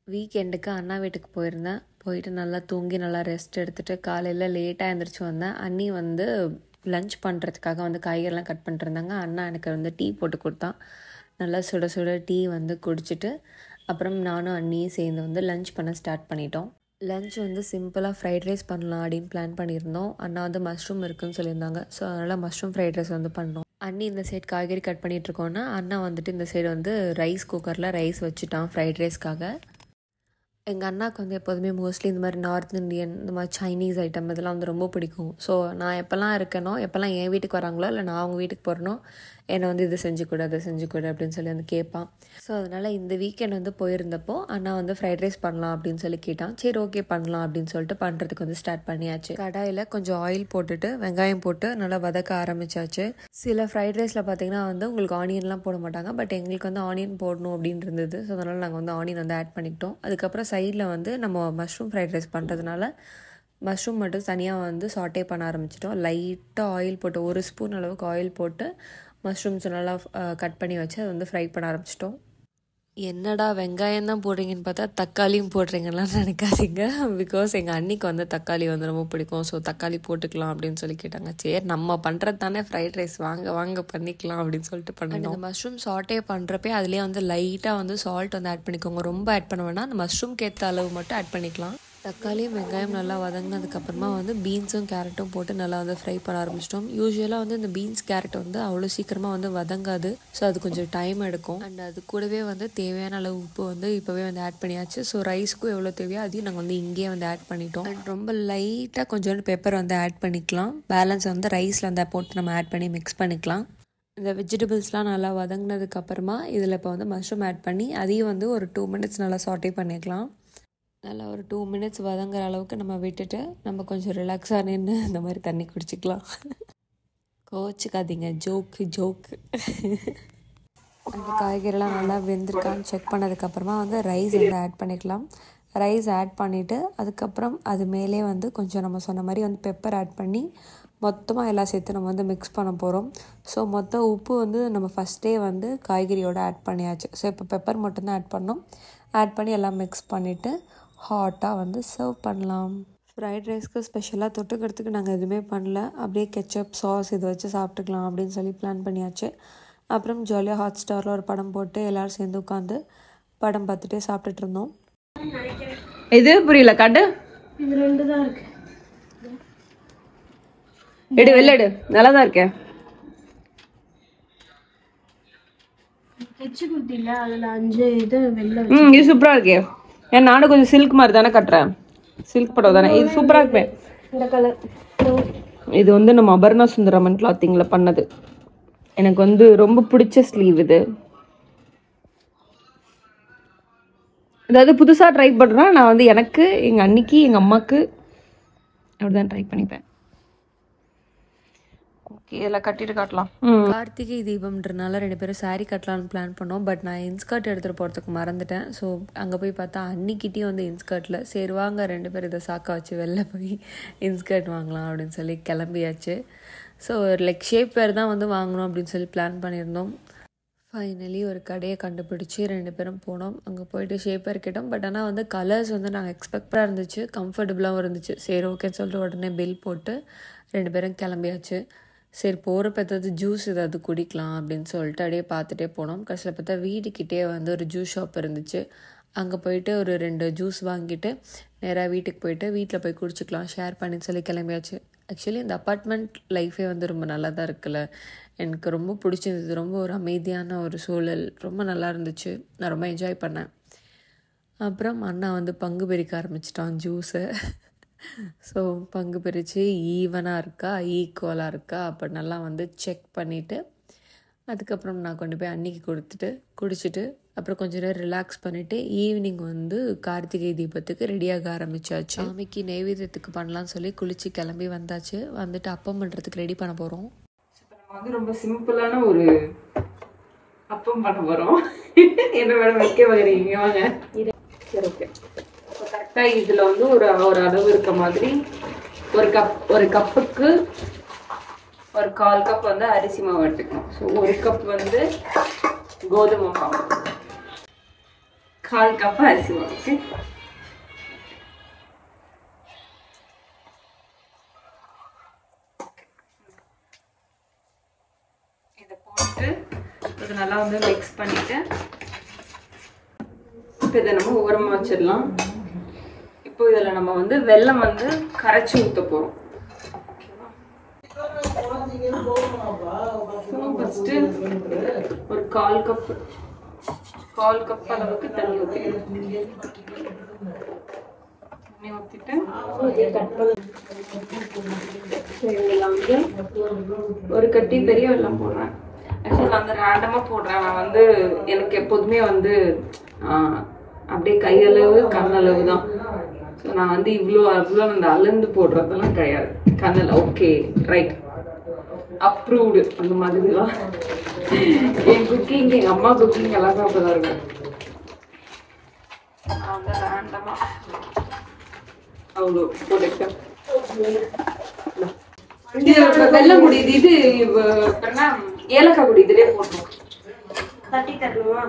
வீக்கெண்டுக்கு அண்ணா வீட்டுக்கு போயிருந்தேன் போயிட்டு நல்லா தூங்கி நல்லா ரெஸ்ட் எடுத்துட்டு காலையில் லேட்டாக எழுந்திரிச்சு வந்தேன் அண்ணி வந்து லஞ்ச் பண்ணுறதுக்காக வந்து காய்கறிலாம் கட் பண்ணிட்டு இருந்தாங்க அண்ணா எனக்கு வந்து டீ போட்டு கொடுத்தான் நல்லா சுட சுட டீ வந்து குடிச்சிட்டு அப்புறம் நானும் அண்ணியும் சேர்ந்து வந்து லஞ்ச் பண்ண ஸ்டார்ட் பண்ணிட்டோம் லஞ்ச் வந்து சிம்பிளாக ஃப்ரைட் ரைஸ் பண்ணலாம் அப்படின்னு பிளான் பண்ணியிருந்தோம் அண்ணா வந்து மஷ்ரூம் இருக்குன்னு சொல்லியிருந்தாங்க ஸோ அதனால் மஷ்ரூம் ஃப்ரைட் ரைஸ் வந்து பண்ணோம் அண்ணி இந்த சைடு காய்கறி கட் பண்ணிட்டு இருக்கோன்னா அண்ணா வந்துட்டு இந்த சைடு வந்து ரைஸ் குக்கரில் ரைஸ் வச்சுட்டான் ஃப்ரைட் ரைஸ்க்காக எங்கள் அண்ணாக்கு வந்து எப்போதுமே மோஸ்ட்லி இந்த மாதிரி நார்த் இந்தியன் இந்த மாதிரி சைனீஸ் ஐட்டம் இதெல்லாம் வந்து ரொம்ப பிடிக்கும் ஸோ நான் எப்போல்லாம் இருக்கேனோ எப்போல்லாம் என் வீட்டுக்கு வராங்களோ இல்லை நான் அவங்க வீட்டுக்கு போகிறனோ என்னை வந்து இது செஞ்சு கொடு அதை செஞ்சு கொடு அப்படின்னு சொல்லி வந்து கேட்பான் ஸோ அதனால் இந்த வீக்கெண்ட் வந்து போயிருந்தப்போ அண்ணா வந்து ஃப்ரைட் ரைஸ் பண்ணலாம் அப்படின்னு சொல்லி கேட்டான் சரி ஓகே பண்ணலாம் அப்படின்னு சொல்லிட்டு பண்ணுறதுக்கு வந்து ஸ்டார்ட் பண்ணியாச்சு கடாயில் கொஞ்சம் ஆயில் போட்டுட்டு வெங்காயம் போட்டு நல்லா வதக்க ஆரம்பிச்சாச்சு சில ஃப்ரைட் ரைஸில் பார்த்தீங்கன்னா வந்து உங்களுக்கு ஆனியன்லாம் போட மாட்டாங்க பட் எங்களுக்கு வந்து ஆனியன் போடணும் அப்படின்னு இருந்தது ஸோ அதனால் நாங்கள் வந்து ஆனியன் வந்து ஆட் பண்ணிக்கிட்டோம் அதுக்கப்புறம் சைடில் வந்து நம்ம மஷ்ரூம் ஃப்ரைட் ரைஸ் பண்ணுறதுனால மஷ்ரூம் மட்டும் தனியாக வந்து சாட்டே பண்ண ஆரம்பிச்சிட்டோம் லைட்டாக ஆயில் போட்டு ஒரு ஸ்பூன் அளவுக்கு ஆயில் போட்டு மஷ்ரூம்ஸ் நல்லா கட் பண்ணி வச்சு அதை வந்து ஃப்ரை பண்ண ஆரம்பிச்சிட்டோம் என்னடா வெங்காயம் தான் போடுறீங்கன்னு பார்த்தா தக்காளியும் போடுறீங்கலாம் நினைக்காதீங்க பிகாஸ் எங்கள் அன்னிக்கு வந்து தக்காளி வந்து ரொம்ப பிடிக்கும் ஸோ தக்காளி போட்டுக்கலாம் அப்படின்னு சொல்லி கேட்டாங்க சரி நம்ம பண்ணுறது தானே ஃப்ரைட் ரைஸ் வாங்க வாங்க பண்ணிக்கலாம் அப்படின்னு சொல்லிட்டு பண்ணோம் இந்த மஷ்ரூம் சாட்டே பண்ணுறப்பே அதுலேயே வந்து லைட்டாக வந்து சால்ட் வந்து ஆட் பண்ணிக்கோங்க ரொம்ப ஆட் பண்ண வேணாம் அந்த மஷ்ரூம்க்கு ஏற்ற அளவு மட்டும் ஆட் பண்ணிக்கலாம் தக்காளியும் வெங்காயம் நல்லா வதங்கினதுக்கப்புறமா வந்து பீன்ஸும் கேரட்டும் போட்டு நல்லா வந்து ஃப்ரை பண்ண ஆரம்பிச்சிட்டோம் யூஸ்வலாக வந்து இந்த பீன்ஸ் கேரட் வந்து அவ்வளோ சீக்கிரமாக வந்து வதங்காது ஸோ அது கொஞ்சம் டைம் எடுக்கும் அண்ட் அது கூடவே வந்து தேவையான அளவு உப்பு வந்து இப்போவே வந்து ஆட் பண்ணியாச்சு ஸோ ரைஸ்க்கும் எவ்வளோ தேவையோ அதையும் நாங்கள் வந்து இங்கேயே வந்து ஆட் பண்ணிட்டோம் அண்ட் ரொம்ப லைட்டாக கொஞ்சோண்டு பெப்பர் வந்து ஆட் பண்ணிக்கலாம் பேலன்ஸ் வந்து ரைஸில் வந்து போட்டு நம்ம ஆட் பண்ணி மிக்ஸ் பண்ணிக்கலாம் இந்த வெஜிடபிள்ஸ்லாம் நல்லா வதங்கினதுக்கு அப்புறமா இதில் இப்போ வந்து மஷ்ரூம் ஆட் பண்ணி அதையும் வந்து ஒரு டூ மினிட்ஸ் நல்லா சாட்டே பண்ணிக்கலாம் நல்லா ஒரு டூ மினிட்ஸ் வதங்குற அளவுக்கு நம்ம விட்டுட்டு நம்ம கொஞ்சம் ரிலாக்ஸாக நின்று இந்த மாதிரி தண்ணி குடிச்சிக்கலாம் கோச்சிக்காதீங்க ஜோக்கு ஜோக்கு அந்த காய்கறிலாம் நல்லா வெந்திருக்கான்னு செக் பண்ணதுக்கப்புறமா வந்து ரைஸ் வந்து ஆட் பண்ணிக்கலாம் ரைஸ் ஆட் பண்ணிவிட்டு அதுக்கப்புறம் அது மேலே வந்து கொஞ்சம் நம்ம சொன்ன மாதிரி வந்து பெப்பர் ஆட் பண்ணி மொத்தமாக எல்லாம் சேர்த்து நம்ம வந்து மிக்ஸ் பண்ண போகிறோம் ஸோ மொத்த உப்பு வந்து நம்ம ஃபஸ்ட்டே வந்து காய்கறியோடு ஆட் பண்ணியாச்சு ஸோ இப்போ பெப்பர் மட்டும்தான் ஆட் பண்ணோம் ஆட் பண்ணி எல்லாம் மிக்ஸ் பண்ணிவிட்டு ஹாட்டாக வந்து சர்வ் பண்ணலாம் ஃப்ரைட் ரைஸ்க்கு ஸ்பெஷலாக தொட்டுக்கிறதுக்கு நாங்கள் எதுவுமே பண்ணல அப்படியே கெச்சப் சாஸ் இதை வச்சு சாப்பிட்டுக்கலாம் அப்படின்னு சொல்லி பிளான் பண்ணியாச்சு அப்புறம் ஜாலியாக ஹாட் ஸ்டாரில் ஒரு படம் போட்டு எல்லோரும் சேர்ந்து உட்காந்து படம் பார்த்துட்டே சாப்பிட்டுட்டு இருந்தோம் இது புரியல காட்டு இது ரெண்டு தான் இருக்கு எடு வெளில எடு நல்லா தான் இருக்கேன் ஹெச்சு குட்டில அதுல அஞ்சு இது வெளில ம் இது சூப்பரா இருக்கே ஏன் நானும் கொஞ்சம் சில்க் மாதிரி தானே கட்டுறேன் சில்க் படம் தானே இது சூப்பரா இருப்பேன் இந்த கலர் இது வந்து நம்ம அபர்ணா சுந்தரமன் கிளாத்திங்ல பண்ணது எனக்கு வந்து ரொம்ப பிடிச்ச ஸ்லீவ் இது அதாவது புதுசாக ட்ரை பண்ணுறேன் நான் வந்து எனக்கு எங்கள் அன்னிக்கு எங்கள் அம்மாவுக்கு அப்படிதான் ட்ரை பண்ணிப்பேன் ஓகே இதில் கட்டிட்டு காட்டலாம் ம் கார்த்திகை தீபம்ன்றனால ரெண்டு பேரும் saree கட்டலான்னு பிளான் பண்ணோம் பட் நான் இன்ஸ்கர்ட் எடுத்துகிட்டு போகிறதுக்கு மறந்துட்டேன் ஸோ அங்கே போய் பார்த்தா அன்னிக்கிட்டேயும் வந்து இன்ஸ்கர்ட்டில் சரி வாங்க ரெண்டு பேரும் இதை சாக்க வச்சு வெளில போய் இன்ஸ்கர்ட் வாங்கலாம் அப்படின்னு சொல்லி கிளம்பியாச்சு ஸோ லைக் ஷேப் வேறு தான் வந்து வாங்கணும் அப்படின்னு சொல்லி பிளான் பண்ணியிருந்தோம் ஃபைனலி ஒரு கடையை கண்டுபிடிச்சி ரெண்டு பேரும் போனோம் அங்கே போயிட்டு ஷேப்பர் கேட்டோம் பட் ஆனால் வந்து கலர்ஸ் வந்து நாங்கள் எக்ஸ்பெக்டாக இருந்துச்சு கம்ஃபர்டபுளாகவும் இருந்துச்சு சரி ஓகேன்னு சொல்லிட்டு உடனே பில் போட்டு ரெண்டு பேரும் கிளம்பியாச்சு சரி போகிறப்ப ஏதாவது ஜூஸ் ஏதாவது குடிக்கலாம் அப்படின்னு சொல்லிட்டு அப்படியே பார்த்துட்டே போனோம் கடைசியில் பார்த்தா வீட்டுக்கிட்டே வந்து ஒரு ஜூஸ் ஷாப் இருந்துச்சு அங்கே போயிட்டு ஒரு ரெண்டு ஜூஸ் வாங்கிட்டு நேராக வீட்டுக்கு போயிட்டு வீட்டில் போய் குடிச்சிக்கலாம் ஷேர் பண்ணி சொல்லி கிளம்பியாச்சு ஆக்சுவலி இந்த அப்பார்ட்மெண்ட் லைஃபே வந்து ரொம்ப நல்லா தான் இருக்குல்ல எனக்கு ரொம்ப பிடிச்சிருந்தது ரொம்ப ஒரு அமைதியான ஒரு சூழல் ரொம்ப நல்லா இருந்துச்சு நான் ரொம்ப என்ஜாய் பண்ணேன் அப்புறம் அண்ணா வந்து பங்கு பிரிக்க ஆரம்பிச்சிட்டான் ஜூஸை ஸோ பங்கு பிரித்து ஈவனாக இருக்கா ஈக்குவலாக இருக்கா அப்படின்னெல்லாம் வந்து செக் பண்ணிவிட்டு அதுக்கப்புறம் நான் கொண்டு போய் அன்னிக்கு கொடுத்துட்டு குடிச்சிட்டு அப்புறம் கொஞ்ச நேரம் ரிலாக்ஸ் பண்ணிவிட்டு ஈவினிங் வந்து கார்த்திகை தீபத்துக்கு ரெடியாக ஆரம்பிச்சாச்சு சாமிக்கு நைவேத்தியத்துக்கு பண்ணலாம்னு சொல்லி குளித்து கிளம்பி வந்தாச்சு வந்துட்டு அப்பம் பண்ணுறதுக்கு ரெடி பண்ண போகிறோம் நம்ம வந்து ரொம்ப சிம்பிளான ஒரு அப்பம் பண்ண போறோம் என்ன மேடம் வைக்க வைக்கிறீங்க வாங்க சரி ஓகே கரெக்டாக இதில் வந்து ஒரு ஒரு அளவு இருக்க மாதிரி ஒரு கப் ஒரு கப்புக்கு ஒரு கால் கப் வந்து அரிசி மாவு எடுத்துக்கணும் ஸோ ஒரு கப் வந்து கோதுமை மாவு கால் கப் அரிசி மாவு ஓகே இதை போட்டு இது நல்லா வந்து மிக்ஸ் பண்ணிட்டு இப்போ இதை நம்ம ஓரமாக வச்சிடலாம் இப்போ இதில் நம்ம வந்து வெல்லம் வந்து கரைச்சி ஊற்ற போகிறோம் ஃபஸ்ட்டு ஒரு கால் கப் கால் கப் அளவுக்கு தண்ணி ஊற்றிக்கணும் தண்ணி ஊற்றிட்டு இதில் வந்து ஒரு கட்டி பெரிய வெல்லம் போடுறேன் ஆக்சுவலாக நான் வந்து ரேண்டமாக போடுறேன் நான் வந்து எனக்கு எப்போதுமே வந்து ஆஹ், அப்படியே கையளவு கண்ணளவு தான் ஸோ நான் வந்து இவ்வளோ அவ்வளோ அந்த அளந்து போடுறதெல்லாம் கிடையாது கண்ணல் ஓகே ரைட் அப்ரூவ்டு அந்த மாதிரிலாம் என் குக்கிங் எங்கள் அம்மா குக்கிங் எல்லாமே அப்படிதான் இருக்கும் நான் வந்து ரேண்டமாக அவ்வளோ போட்டுக்கிட்டேன் இது இப்ப வெல்லம் குடி இது இது இவ- இப்ப என்ன ஏலக்காய் குடி இதுலயே போட்டோம் தட்டி தரணுமா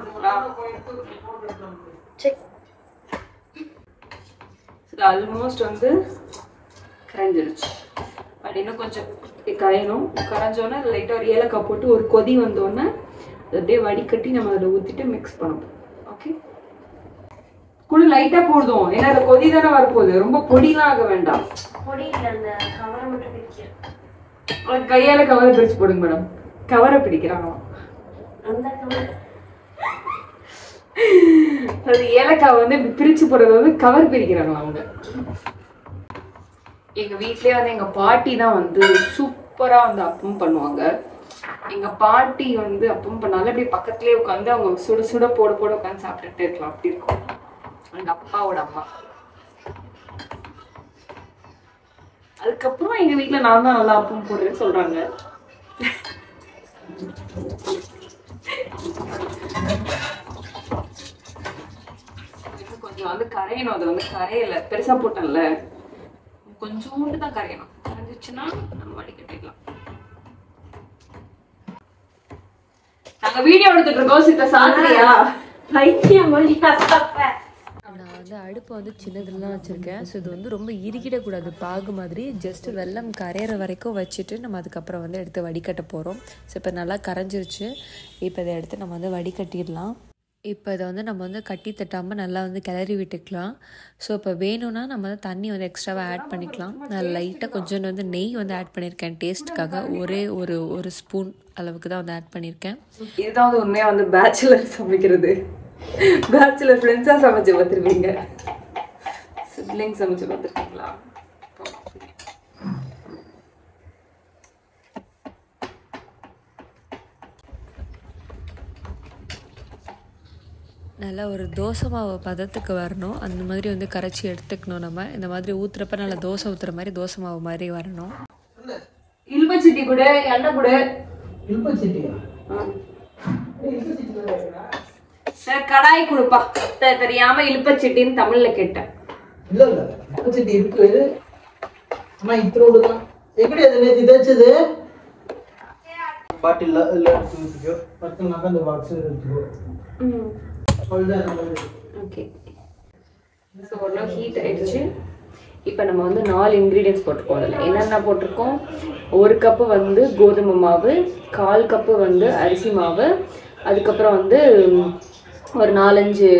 ஆல்மோஸ்ட் வந்து கரைஞ்சிருச்சு பட் இன்னும் கொஞ்சம் இப்படி கரையணும் கரைஞ்சோன்னே லைட்டாக ஒரு ஏலக்காய் போட்டு ஒரு கொதி வந்தோடனே அது அப்படியே வடிகட்டி நம்ம அதில் ஊற்றிட்டு மிக்ஸ் பண்ணணும் ஓகே குழு லைட்டாக போடுதோம் ஏன்னா அந்த கொதி தானே வரப்போகுது ரொம்ப பொடிலாம் ஆக வேண்டாம் பொடி இல்லை அந்த கவரை மட்டும் பிரிக்கிறேன் அது கையால கவரை பிரிச்சு போடுங்க மேடம் கவரை பிடிக்கிறாங்க அந்த கவர் அது ஏலக்காய் வந்து இப்படி பிரிச்சு போடுறது வந்து கவர் பிரிக்கிறாங்க அவங்க எங்க வீட்லயே வந்து எங்க பாட்டி தான் வந்து சூப்பரா வந்து அப்பம் பண்ணுவாங்க எங்க பாட்டி வந்து அப்பம் பண்ணாலும் அப்படியே பக்கத்துலயே உட்காந்து அவங்க சுட சுட போட போட உட்காந்து சாப்பிட்டுட்டு இருக்கலாம் அப்படி இருக்கும் எங்க அப்பாவோட அம்மா அதுக்கப்புறம் எங்க வீட்ல நான் தான் நல்லா அப்பம் போடுறேன்னு சொல்றாங்க இன்னும் கொஞ்சம் வந்து கரையணும் அது வந்து கரையல பெருசா போட்டேன்ல கொஞ்சோண்டு தான் கரையணும் கரைஞ்சிச்சுன்னா நம்ம வடிகட்டிடலாம் நாங்க வீடியோ எடுத்துட்டு இருக்கோம் சித்த சாந்திரியா பைத்தியம் மாதிரி அப்பப்ப நான் வந்து அடுப்பை வந்து சின்னதுலாம் வச்சுருக்கேன் ஸோ இது வந்து ரொம்ப இறுகிடக்கூடாது பாகு மாதிரி ஜஸ்ட் வெல்லம் கரையிற வரைக்கும் வச்சுட்டு நம்ம அதுக்கப்புறம் வந்து எடுத்து வடிகட்ட போகிறோம் ஸோ இப்போ நல்லா கரைஞ்சிருச்சு இப்போ இதை எடுத்து நம்ம வந்து வடிகட்டிடலாம் இப்போ இதை வந்து நம்ம வந்து கட்டி தட்டாமல் நல்லா வந்து கிளறி விட்டுக்கலாம் ஸோ இப்போ வேணும்னா நம்ம வந்து தண்ணி வந்து எக்ஸ்ட்ராவாக ஆட் பண்ணிக்கலாம் நான் லைட்டாக கொஞ்சோண்டு வந்து நெய் வந்து ஆட் பண்ணியிருக்கேன் டேஸ்ட்டுக்காக ஒரே ஒரு ஒரு ஸ்பூன் அளவுக்கு தான் வந்து ஆட் பண்ணியிருக்கேன் இதுதான் வந்து உண்மையா வந்து பேச்சுலர் சமைக்கிறது பேச்சுலர் ஃப்ரெண்ட்ஸா சமைச்சு பார்த்துருப்பீங்க சிப்ளிங் சமைச்சு பார்த்துருக்கீங்களா நல்லா ஒரு தோசை மாவு பதத்துக்கு வரணும் அந்த மாதிரி வந்து கரைச்சி எடுத்துக்கணும் நம்ம இந்த மாதிரி ஊற்றுறப்ப நல்லா தோசை ஊற்றுற மாதிரி தோசை மாவு மாதிரி வரணும் இல்பச்சட்டி கூட எண்ணெய் கூட இல்பச்சட்டியா சார் கடாய் கொடுப்பா தெ- தெரியாம இழுப்பச்சட்டின்னு தமிழ்ல கேட்டேன் இல்ல இல்ல இல்பச்சட்டி இருக்கு ஆனா இத்தனோடு தான் எப்படி அது நேற்று தேய்ச்சது பாட்டில் இல்ல எடுத்து வச்சுக்கோ பத்துனாக்கா அந்த பாக்ஸ் எடுத்துக்கோ அவ்வளோதான் அந்த மாதிரி. ஓகே ஸோ ஓரளவு ஹீட் ஆயிடுச்சு இப்போ நம்ம வந்து நாலு இன்க்ரீடியன்ஸ் போட்டிருக்கோம் அதில் என்னென்ன போட்டிருக்கோம் ஒரு கப்பு வந்து கோதுமை மாவு கால் கப்பு வந்து அரிசி மாவு அதுக்கப்புறம் வந்து ம், ஒரு நாலஞ்சு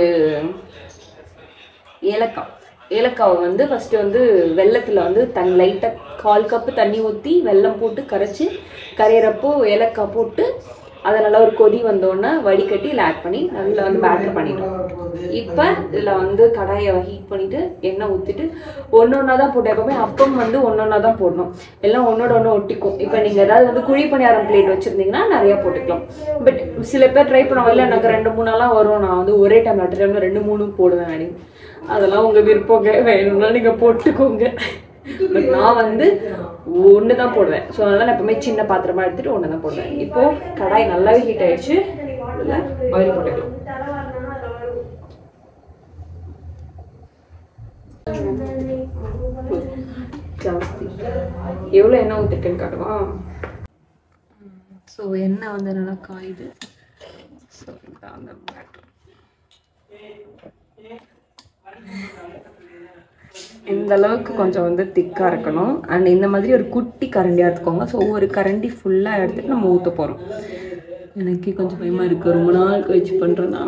ஏலக்காய் ஏலக்காவை வந்து ஃபஸ்ட்டு வந்து வெள்ளத்தில் வந்து தன் லைட்டாக கால் கப்பு தண்ணி ஊற்றி வெல்லம் போட்டு கரைச்சி கரையிறப்போ ஏலக்காய் போட்டு அதை நல்லா ஒரு கொதி வந்தோடனே வடிகட்டி இதில் ஆட் பண்ணி நல்லா வந்து பேட்டர் பண்ணிட்டோம் இப்போ இதில் வந்து கடாயை ஹீட் பண்ணிட்டு எண்ணெய் ஊற்றிட்டு ஒன்று ஒன்றா தான் போட்டோம் எப்பவுமே அப்பம் வந்து ஒன்று ஒன்றா தான் போடணும் எல்லாம் ஒன்றோட ஒன்று ஒட்டிக்கும் இப்போ நீங்கள் ஏதாவது வந்து குழி பணியாரம் பிளேட் வச்சுருந்தீங்கன்னா நிறையா போட்டுக்கலாம் பட் சில பேர் ட்ரை பண்ணுவாங்க இல்லை எனக்கு ரெண்டு மூணாலாம் வரும் நான் வந்து ஒரே டைம் அட் டைம்ல ரெண்டு மூணு போடுவேன் அப்படின்னு அதெல்லாம் உங்கள் விருப்பங்க வேணும்னா நீங்கள் போட்டுக்கோங்க பட் நான் வந்து ஒன்று தான் போடுவேன் ஸோ அதனால நான் எப்பவுமே சின்ன பாத்திரமா எடுத்துட்டு ஒன்று தான் போடுவேன் இப்போ கடாய் நல்லாவே ஹீட் ஆயிடுச்சு இதில் ஆயில் போட்டுக்கலாம் ஜாஸ்தி எவ்வளோ எண்ணெய் ஊற்றிருக்கேன்னு காட்டுவா ஸோ எண்ணெய் வந்து நல்லா காயுது ஸோ இதான் அந்த பேட்டர் இந்த அளவுக்கு கொஞ்சம் வந்து திக்காக இருக்கணும் அண்ட் இந்த மாதிரி ஒரு குட்டி கரண்டியாக எடுத்துக்கோங்க ஸோ ஒரு கரண்டி ஃபுல்லாக எடுத்துட்டு நம்ம ஊற்ற போகிறோம் எனக்கே கொஞ்சம் பயமாக இருக்குது ரொம்ப நாள் கழிச்சு பண்ணுறேன்னா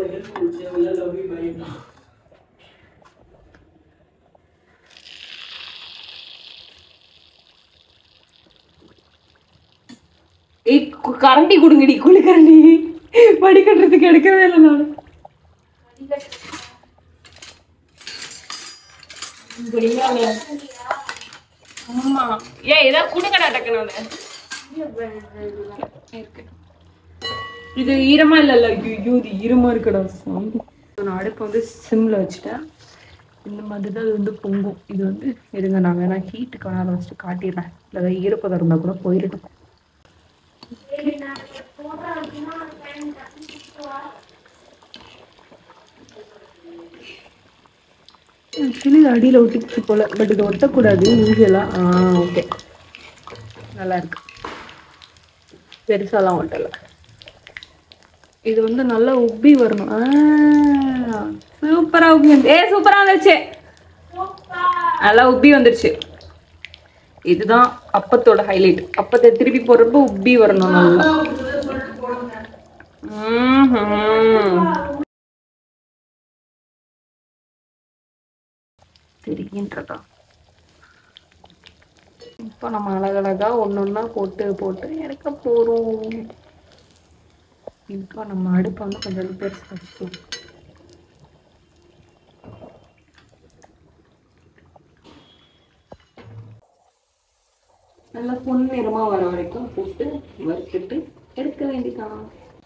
ஏய் கு- கரண்டி கொடுங்கடி குழி கரண்டி வடிகட்டுறதுக்கு எடுக்கவே இல்லை நான் ஆமா ஏன் ஏதாவது குடுங்கடா டக்குன்னு இருக்கு இது ஈரமா இல்ல ஐயோ இது ஈரமா இருக்குடா சாமி நான் அடுப்பை வந்து சிம்ல வச்சுட்டேன் இந்த மாதிரி தான் இது வந்து பொங்கும் இது வந்து இருங்க நான் வேணா ஹீட்டுக்கு வேணா அதை வச்சுட்டு காட்டிடுறேன் இல்லை ஏதாவது ஈரப்பதம் இருந்தால் கூட போயிடட்டும் ஆக்சுவலி இது அடியில் ஒட்டிக்கிச்சு போல பட் இது ஒட்டக்கூடாது யூஸ்வலாக ஆ ஓகே நல்லா இருக்கு பெருசாலாம் ஒட்டலை இது வந்து நல்லா உப்பி வரணும் சூப்பரா உப்பி வந்து ஏ சூப்பரா வந்துருச்சு நல்லா உப்பி வந்துருச்சு இதுதான் அப்பத்தோட ஹைலைட் அப்பத்தை திருப்பி போடுறப்ப உப்பி வரணும் நல்லா ம்ஹும். தெரிகின்றதா இப்போ நம்ம அழகழகா ஒன்னொன்னா போட்டு போட்டு இறக்க போறோம் இப்போ நம்ம அடுப்பை வந்து கொஞ்சம் பெருசு வச்சுக்கலாம் நல்லா பொன்னிறமா வர வரைக்கும் போட்டு வறுத்துட்டு எடுக்க வேண்டியதான்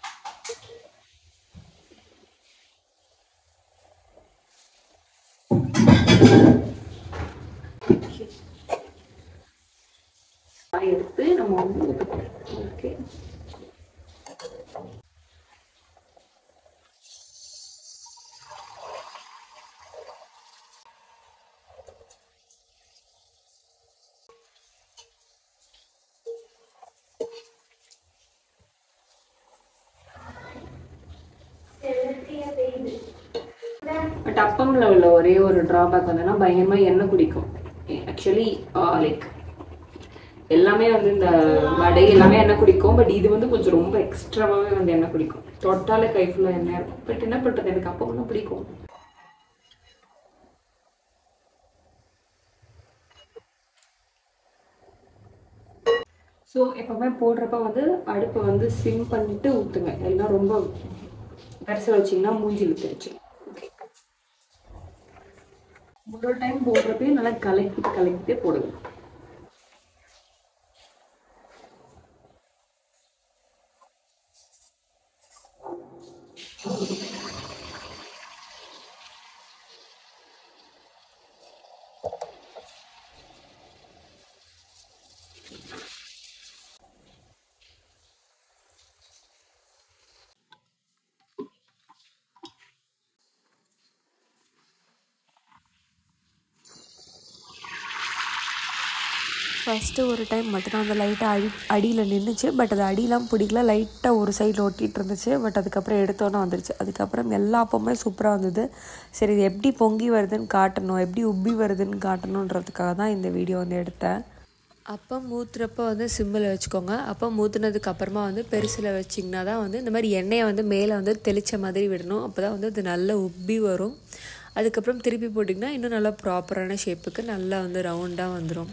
எடுத்து நம்ம வந்து ஓகே பட் அப்பம்ல உள்ள ஒரே ஒரு டிராபேக் வந்துன்னா பயங்கரமா எண்ணெய் குடிக்கும் ஆக்சுவலி லைக் எல்லாமே வந்து இந்த வடை எல்லாமே எண்ணெய் குடிக்கும் பட் இது வந்து கொஞ்சம் ரொம்ப எக்ஸ்ட்ராவாகவே வந்து எண்ணெய் குடிக்கும் தொட்டாலே கை ஃபுல்லாக எண்ணெய் இருக்கும் பட் என்ன பண்ணுறது எனக்கு அப்பம் தான் பிடிக்கும் ஸோ எப்பவுமே போடுறப்ப வந்து அடுப்பை வந்து சிம் பண்ணிட்டு ஊற்றுங்க எல்லாம் ரொம்ப பெருசு வச்சிங்கன்னா மூஞ்சி இழுத்துருச்சு ஓகே முதல் டைம் போடுறப்பே நல்லா கலக்கிட்டு கலக்கிட்டே போடுங்க ஃபஸ்ட்டு ஒரு டைம் மட்டும்தான் அந்த லைட்டாக அடி அடியில் நின்றுச்சு பட் அது அடியெலாம் பிடிக்கல லைட்டாக ஒரு சைடில் ஒட்டிகிட்டு இருந்துச்சு பட் அதுக்கப்புறம் எடுத்தோன்னே வந்துருச்சு அதுக்கப்புறம் எல்லா அப்பமே சூப்பராக வந்தது சரி இது எப்படி பொங்கி வருதுன்னு காட்டணும் எப்படி உப்பி வருதுன்னு காட்டணுன்றதுக்காக தான் இந்த வீடியோ வந்து எடுத்தேன் அப்பம் ஊற்றுறப்ப வந்து சிம்மில் வச்சுக்கோங்க அப்பம் ஊற்றுனதுக்கு அப்புறமா வந்து பெருசில் வச்சிங்கன்னா தான் வந்து இந்த மாதிரி எண்ணெயை வந்து மேலே வந்து தெளித்த மாதிரி விடணும் அப்போ தான் வந்து அது நல்லா உப்பி வரும் அதுக்கப்புறம் திருப்பி போட்டிங்கன்னா இன்னும் நல்லா ப்ராப்பரான ஷேப்புக்கு நல்லா வந்து ரவுண்டாக வந்துடும்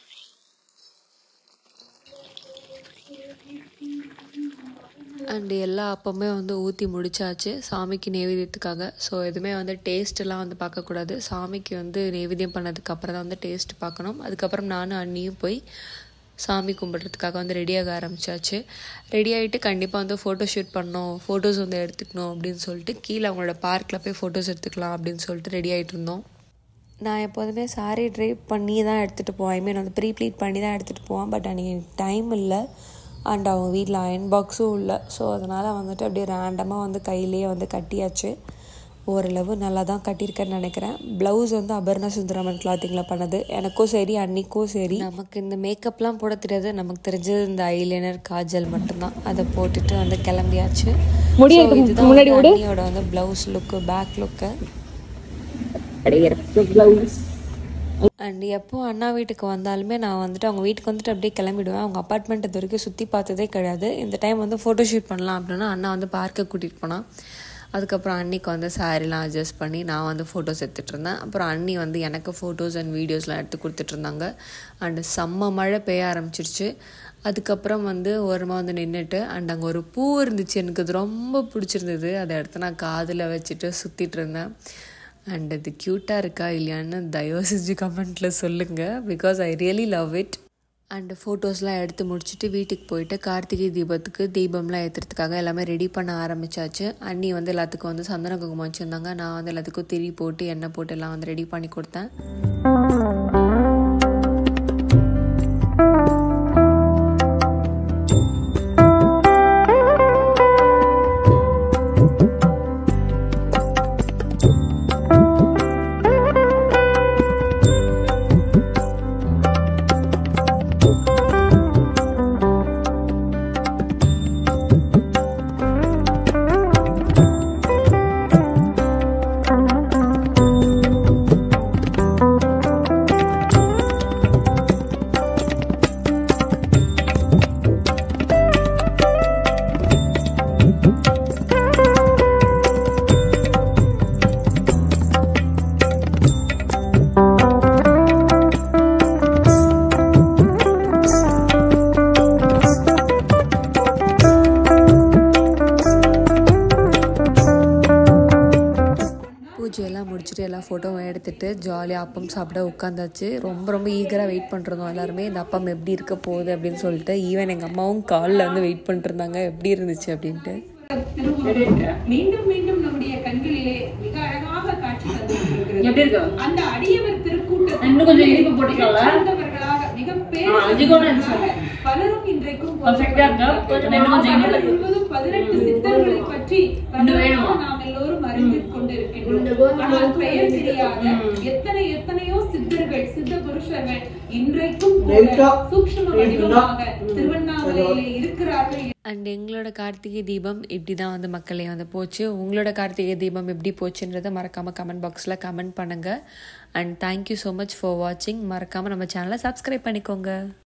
அண்டு எல்லா அப்பமே வந்து ஊற்றி முடிச்சாச்சு சாமிக்கு நெய்வேத்தியத்துக்காக ஸோ எதுவுமே வந்து டேஸ்ட்டெல்லாம் வந்து பார்க்கக்கூடாது சாமிக்கு வந்து நெய்வேத்தியம் பண்ணதுக்கு அப்புறம் தான் வந்து டேஸ்ட் பார்க்கணும் அதுக்கப்புறம் நானும் அண்ணியும் போய் சாமி கும்பிட்றதுக்காக வந்து ரெடியாக ஆரம்பிச்சாச்சு ரெடி ஆகிட்டு கண்டிப்பாக வந்து ஃபோட்டோ ஷூட் பண்ணோம் ஃபோட்டோஸ் வந்து எடுத்துக்கணும் அப்படின்னு சொல்லிட்டு கீழே அவங்களோட பார்க்கில் போய் ஃபோட்டோஸ் எடுத்துக்கலாம் அப்படின்னு சொல்லிட்டு ரெடி ஆகிட்டு இருந்தோம் நான் எப்போதுமே சாரீ ட்ரைப் பண்ணி தான் எடுத்துகிட்டு போவேன் ஐ மீன் வந்து ப்ரீ ப்ளீட் பண்ணி தான் எடுத்துகிட்டு போவேன் பட் அன்றைக்கி டைம் இல்லை அண்ட் அவங்க வீட்டில் அயன் பாக்ஸும் இல்லை ஸோ அதனால் வந்துட்டு அப்படியே ரேண்டமாக வந்து கையிலேயே வந்து கட்டியாச்சு ஓரளவு நல்லா தான் கட்டியிருக்கேன்னு நினைக்கிறேன் ப்ளவுஸ் வந்து அபர்ணா சுந்தரமன் கிளாத்திங்கில் பண்ணது எனக்கும் சரி அன்னிக்கும் சரி நமக்கு இந்த மேக்கப்லாம் போட தெரியாது நமக்கு தெரிஞ்சது இந்த ஐலைனர் காஜல் மட்டும்தான் அதை போட்டுட்டு வந்து கிளம்பியாச்சு முடிய So, இதுதான் முன்னாடி வந்து விடு. அண்ணியோட வந்து blouse look back look blouse and எப்போ அண்ணா வீட்டுக்கு வந்தாலுமே நான் வந்துட்டு அவங்க வீட்டுக்கு வந்துட்டு அப்படியே கிளம்பிடுவேன் அவங்க அப்பார்ட்மெண்ட் இது வரைக்கும் சுற்றி பார்த்ததே கிடையாது இந்த டைம் வந்து ஃபோட்டோ ஷூட் பண்ணலாம் அப்படின்னா அண்ணா வந்து பார்க்க கூட்டிகிட்டு போனான் அதுக்கப்புறம் அன்னிக்கு வந்து சாரிலாம் அட்ஜஸ்ட் பண்ணி நான் வந்து ஃபோட்டோஸ் எடுத்துகிட்டு இருந்தேன் அப்புறம் அண்ணி வந்து எனக்கு ஃபோட்டோஸ் அண்ட் வீடியோஸ்லாம் எடுத்து கொடுத்துட்டு இருந்தாங்க அண்டு செம்ம மழை பெய்ய ஆரம்பிச்சிருச்சு அதுக்கப்புறம் வந்து ஓரமாக வந்து நின்றுட்டு அண்ட் அங்கே ஒரு பூ இருந்துச்சு எனக்கு அது ரொம்ப பிடிச்சிருந்தது அதை எடுத்து நான் காதில் வச்சுட்டு சுற்றிட்டு இருந்தேன் அண்ட் அது க்யூட்டாக இருக்கா இல்லையான்னு தயவு செஞ்சு கமெண்ட்டில் சொல்லுங்கள் because I really love it and ஃபோட்டோஸ்லாம் எடுத்து முடிச்சுட்டு வீட்டுக்கு போயிட்டு கார்த்திகை தீபத்துக்கு தீபம்லாம் ஏற்றுறதுக்காக எல்லாமே ரெடி பண்ண ஆரம்பிச்சாச்சு அண்ணி வந்து எல்லாத்துக்கும் வந்து சந்தன குங்குமம் வச்சுருந்தாங்க நான் வந்து எல்லாத்துக்கும் திரி போட்டு எண்ணெய் போட்டு எல்லாம் வந்து ரெடி பண்ணி கொடுத்தேன் பூஜையெல்லாம் முடிச்சுட்டு எல்லா ஃபோட்டோவும் எடுத்துட்டு ஜாலியாக அப்பம் சாப்பிட உட்காந்தாச்சு ரொம்ப ரொம்ப ஈகராக வெயிட் பண்ணிருந்தோம் எல்லாருமே இந்த அப்பம் எப்படி இருக்க போகுது அப்படின்னு சொல்லிட்டு ஈவன் எங்கள் அம்மாவும் காலில் வந்து வெயிட் பண்ணிருந்தாங்க எப்படி இருந்துச்சு அப்படின்ட்டு மீண்டும் மீண்டும் நம்முடைய கண்களிலே மிக அழகாக காட்சி தந்திருக்கிறது எப்படி இருக்கு அந்த அடியவர் திருக்கூட்டத்தில் இன்னும் கொஞ்சம் இனிப்பு போட்டுக்கலாம்ல? சார்ந்தவர்களாக மிக ஆ, அஞ்சு கூட இருந்துச்சு. பேர் பலரும் இன்றைக்கும் Perfect ஆ இருக்கா? கொஞ்சம் இன்னும் கொஞ்சம் இனிப்பு இருக்கு. முழுவதும் பதினெட்டு சித்தர்களை பற்றி இன்னும் வேணுமா? நாம் எல்லோரும் அறிந்து கொண்டிருக்கின்றோம் ஆனால் பெயர் தெரியாத எத்தனை எத்தனையோ சித்தர்கள் சித்த புருஷர்கள் இன்றைக்கும் கூட நேக்கா சூக்ஷ்ம இருக்குன்னா? வடிவமாக திருவண்ணாமலையிலே இருக்கிறார்கள் அண்ட் எங்களோட கார்த்திகை தீபம் இப்படி தான் வந்து மக்களே வந்து போச்சு உங்களோட கார்த்திகை தீபம் எப்படி போச்சுன்றதை மறக்காமல் கமெண்ட் பாக்ஸில் கமெண்ட் பண்ணுங்கள் and thank you so much for வாட்சிங் மறக்காமல் நம்ம சேனலை சப்ஸ்கிரைப் பண்ணிக்கோங்க